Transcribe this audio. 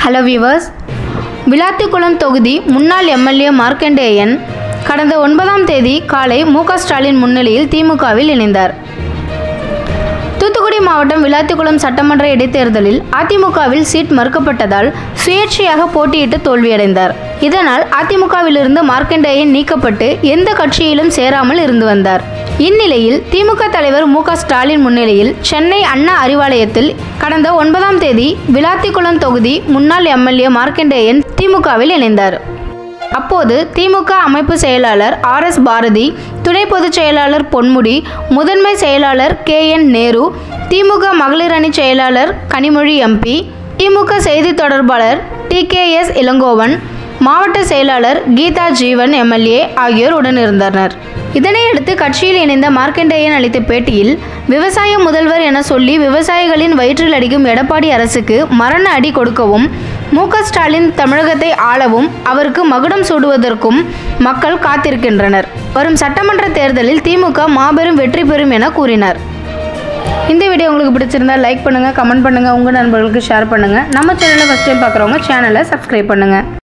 hello viewers Vilathikulam தொகுதி முன்னாள் MLA Markandeyan கடந்த ஒன்பதாம் தேதி காலை மு க ஸ்டாலின் முன்னிலையில் திமுகவில் இணைந்தார் தூத்துக்குடி மாவட்டம் விளாத்திக்குளம் சட்டமன்ற இடைத்தேர்தலில் அதிமுகவில் சீட் மறுக்கப்பட்டதால் சுயேட்சையாக போட்டியிட்டு தோல்வியடைந்தார் இதனால் அதிமுகவிலிருந்து மார்க்கண்டேயன் நீக்கப்பட்டு எந்த கட்சியிலும் சேராமல் இருந்து வந்தார் இந்நிலையில் திமுக தலைவர் மு க ஸ்டாலின் முன்னிலையில் சென்னை அண்ணா அறிவாலயத்தில் கடந்த ஒன்பதாம் தேதி விளாத்திக்குளம் தொகுதி முன்னாள் எம்எல்ஏ மார்க்கண்டேயன் திமுகவில் இணைந்தார் அப்போது திமுக அமைப்பு செயலாளர் ஆர் எஸ் பாரதி துணை பொதுச் செயலாளர் பொன்முடி முதன்மை செயலாளர் கே என் நேரு திமுக மகளிர் அணி செயலாளர் கனிமொழி எம்பி திமுக செய்தி தொடர்பாளர் டி கே எஸ் இளங்கோவன் மாவட்ட செயலாளர் கீதா ஜீவன் எம்எல்ஏ ஆகியோர் உடனிருந்தனர் இதனையடுத்து கட்சியில் இணைந்த மார்க்கண்டேயன் அளித்த பேட்டியில் விவசாய முதல்வர் என சொல்லி விவசாயிகளின் வயிற்றில் அடிக்கும் எடப்பாடி அரசுக்கு மரண அடி கொடுக்கவும் மு க ஸ்டாலின் தமிழகத்தை ஆளவும் அவருக்கு மகுடம் சூடுவதற்கும் மக்கள் காத்திருக்கின்றனர் வரும் சட்டமன்ற தேர்தலில் திமுக மாபெரும் வெற்றி பெறும் என கூறினார் இந்த வீடியோ உங்களுக்கு பிடிச்சிருந்தா லைக் பண்ணுங்கள் கமெண்ட் பண்ணுங்கள் உங்கள் நண்பர்களுக்கு ஷேர் பண்ணுங்கள் நம்ம சேனலை ஃபஸ்ட் டைம் பார்க்குறவங்க சேனலை சப்ஸ்கிரைப் பண்ணுங்கள்